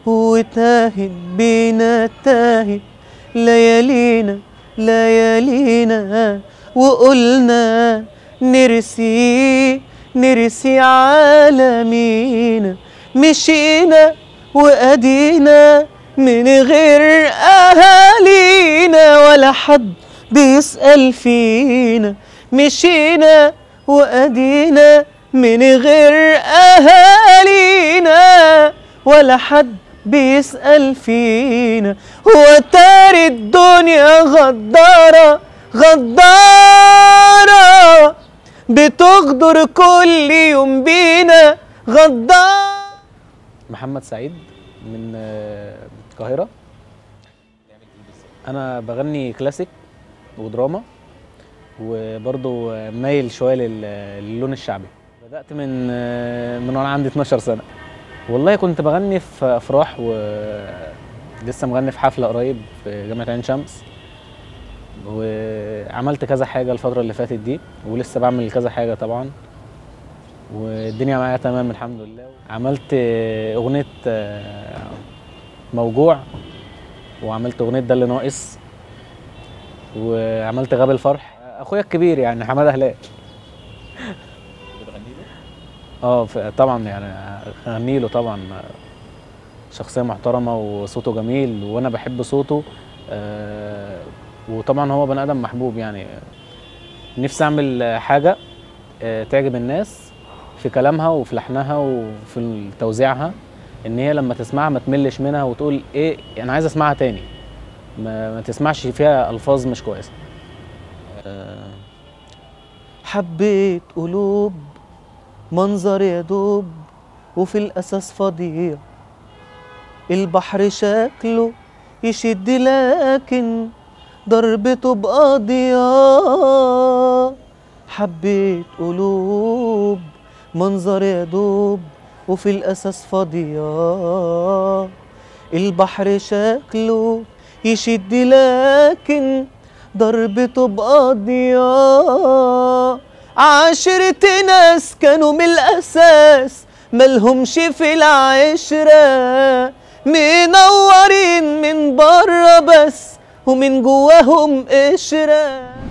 وتاهت بينا تاهت ليالينا ليالينا وقلنا نرسي نرسي عالمينا مشينا وأدينا من غير أهالينا ولا حد بيسأل فينا مشينا وأدينا من غير أهالينا ولا حد بيسأل فينا هو تاري الدنيا غدارة غدارة بتغدر كل يوم بينا غدارة محمد سعيد من آه، القاهرة أنا بغني كلاسيك ودراما وبرضه آه، مايل شوية لل- للون الشعبي بدأت من آه، من وأنا عندي 12 سنة والله كنت بغني في أفراح ولسه مغني في حفلة قريب في جامعة عين شمس وعملت كذا حاجة الفترة اللي فاتت دي ولسه بعمل كذا حاجة طبعا والدنيا معايا تمام الحمد لله عملت آه، أغنية آه، موجوع وعملت أغنية ده اللي ناقص وعملت غاب الفرح أخويا الكبير يعني حمادة هلال اه ف- طبعا يعني اغني له طبعا شخصيه محترمه وصوته جميل وانا بحب صوته آه، وطبعا هو بني ادم محبوب يعني نفسي اعمل حاجه آه، تعجب الناس في كلامها وفي لحنها وفي توزيعها ان هي لما تسمعها ما تملش منها وتقول ايه انا عايز اسمعها تاني ما, ما تسمعش فيها الفاظ مش كويسه آه، حبيت قلوب منظر يدوب وفي الأساس فضيع البحر شكله يشد لكن ضربته بقضية حبيت قلوب منظر يدوب وفي الأساس فضية البحر شكله يشد لكن ضربته بقضية عشرة ناس كانوا من الأساس ملهمش في العشرة منورين من بره بس ومن جواهم قشرة